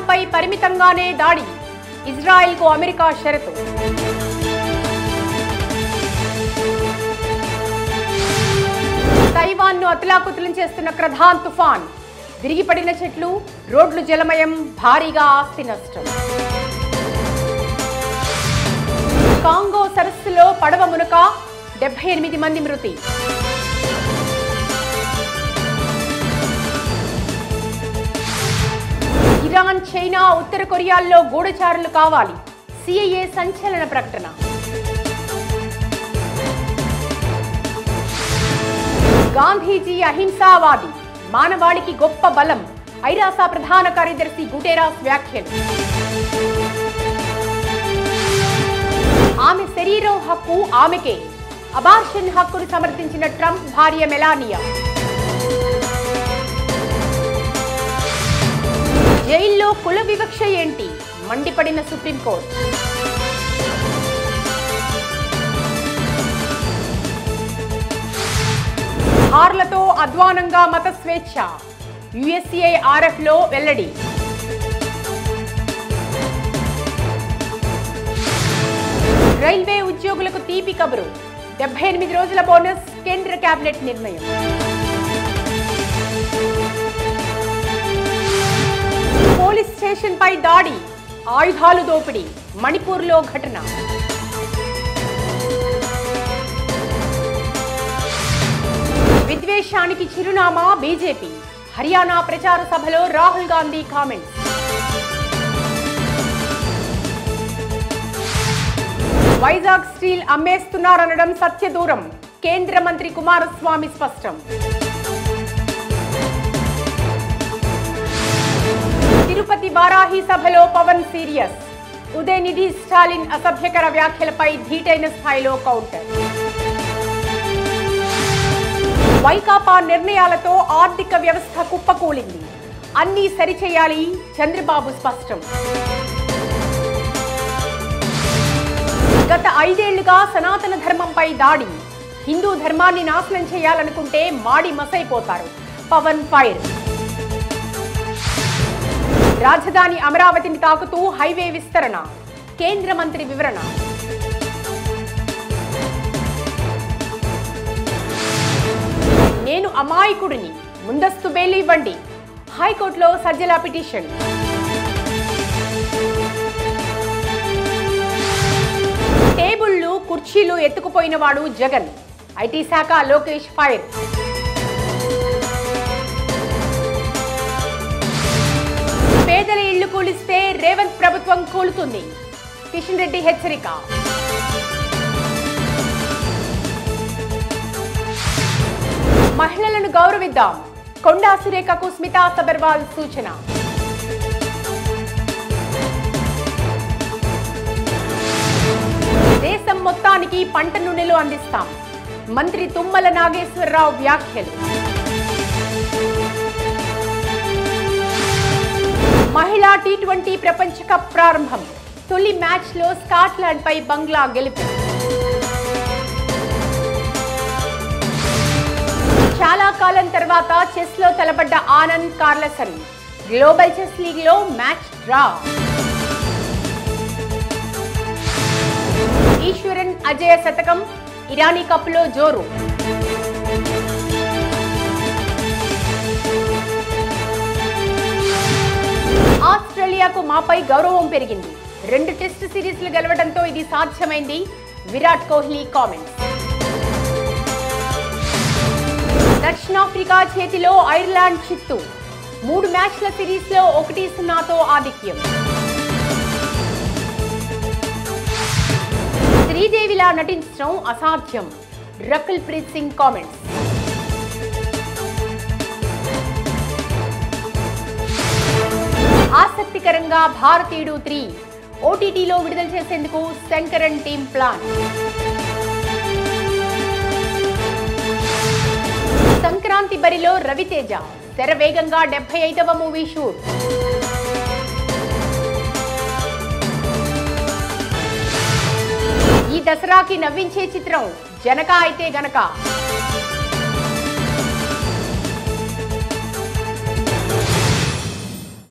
ఇరాన్పై పరిమితంగానే దాడి ఇజ్రాయెల్కు అమెరికా షరతు తైవాన్ను అతలాకుతలం చేస్తున్న ప్రధాన్ తుఫాన్ విరిగిపడిన చెట్లు రోడ్లు జలమయం భారీగా ఆస్తి నష్టం కాంగో సరస్సులో పడవ మునక డెబ్బై ఎనిమిది మంది మృతి ఇరాన్ చైనా ఉత్తర కొరియాల్లో గూఢచారులు కావాలి సిఐఏ సంచలన ప్రకటన గాంధీజీ అహింసావాది మానవాళికి గొప్ప బలం ఐరాస ప్రధాన కార్యదర్శి గుటేరాస్ వ్యాఖ్యలు ఆమె శరీరం హక్కు ఆమెకే అబార్షన్ హక్కును సమర్థించిన ట్రంప్ భార్య మెలానియా జైల్లో కుల వివక్ష ఏంటి మండిపడిన సుప్రీంకోర్టు హార్లతో అధ్వానంగా మత స్వేచ్ఛ యుఎస్సిఐ ఆర్ఎఫ్ లో వెల్లడి రైల్వే ఉద్యోగులకు తీపి కబురు డెబ్బై ఎనిమిది రోజుల బోనస్ కేంద్ర కేబినెట్ నిర్ణయం పోలీస్ స్టేషన్ పై దాడి ఆయుధాలు దోపిడీ మణిపూర్లో ఘటన విద్వేషానికి చిరునామా బీజేపీ హర్యానా ప్రచార సభలో రాహుల్ గాంధీ కామెంట్స్ వైజాగ్ స్టీల్ అమ్మేస్తున్నారనడం సత్యదూరం కేంద్ర మంత్రి కుమారస్వామి స్పష్టం తిరుపతి వారాహి సభలో పవన్ సీరియస్ ఉదయనిధి స్టాలిన్ అసభ్యకర వ్యాఖ్యలపై ధీటైన స్థాయిలో కౌంటర్ వైకాపా నిర్ణయాలతో ఆర్థిక వ్యవస్థ కుప్పకూలింది అన్నీ సరిచేయాలి చంద్రబాబు స్పష్టం గత ఐదేళ్లుగా సనాతన ధర్మంపై దాడి హిందూ ధర్మాన్ని నాశనం చేయాలనుకుంటే మాడి మసైపోతారు పవన్ ఫైర్ రాజధాని అమరావతిని తాకుతూ హైవే విస్తరణ కేంద్ర మంత్రి వివరణ నేను అమాయకుడిని ముందస్తు బెయిల్ ఇవ్వండి హైకోర్టులో సజ్జల పిటిషన్ టేబుళ్లు కుర్చీలు ఎత్తుకుపోయిన వాడు జగన్ ఐటీ శాఖ లోకేష్ ఫైర్ పేదల ఇళ్లు కూలిస్తే రేవంత్ ప్రభుత్వం కూలుతుంది కిషన్ రెడ్డి హెచ్చరిక మహిళలను గౌరవిద్దాం కొండా సురేఖకు స్మితా సబర్వాల్ సూచన దేశం మొత్తానికి పంట నూనెలు అందిస్తాం మంత్రి తుమ్మల నాగేశ్వరరావు వ్యాఖ్యలు మహిళా టీ ట్వంటీ ప్రపంచ కప్ ప్రారంభం తొలి మ్యాచ్ లో స్కాట్లాండ్ పై బంగ్లా గెలుపు చాలా కాలం తర్వాత చెస్ లో తలపడ్డ Anand Carlsen global chess league లో మ్యాచ్ డ్రా ఈశ్వరన్ అజయ శతకం ఇరానీ కప్లో జోరు ఆస్ట్రేలియాకు మాపై గౌరవం పెరిగింది రెండు టెస్ట్ సిరీస్లు గెలవడంతో ఇది సాధ్యమైంది విరాట్ కోహ్లీ కామెంట్స్ దక్షిణాఫ్రికా చేతిలో ఐర్లాండ్ చిత్తు మూడు మ్యాచ్ల సిరీస్లో ఒకటి సున్నాతో ఆధిక్యం శ్రీదేవిలా నటించడం అసాధ్యం రకుల్ ప్రీత్ సింగ్ కామెంట్స్ ఆసక్తికరంగా భారతీయుడు త్రీ ఓటీటీలో విడుదల చేసేందుకు శంకరన్ టీం ప్లాన్ సంక్రాంతి బరిలో రవితేజ తెర వేగంగా డెబ్బై ఐదవ మూవీ షూట్ ఈ దసరాకి నవ్వించే చిత్రం జనక అయితే గనక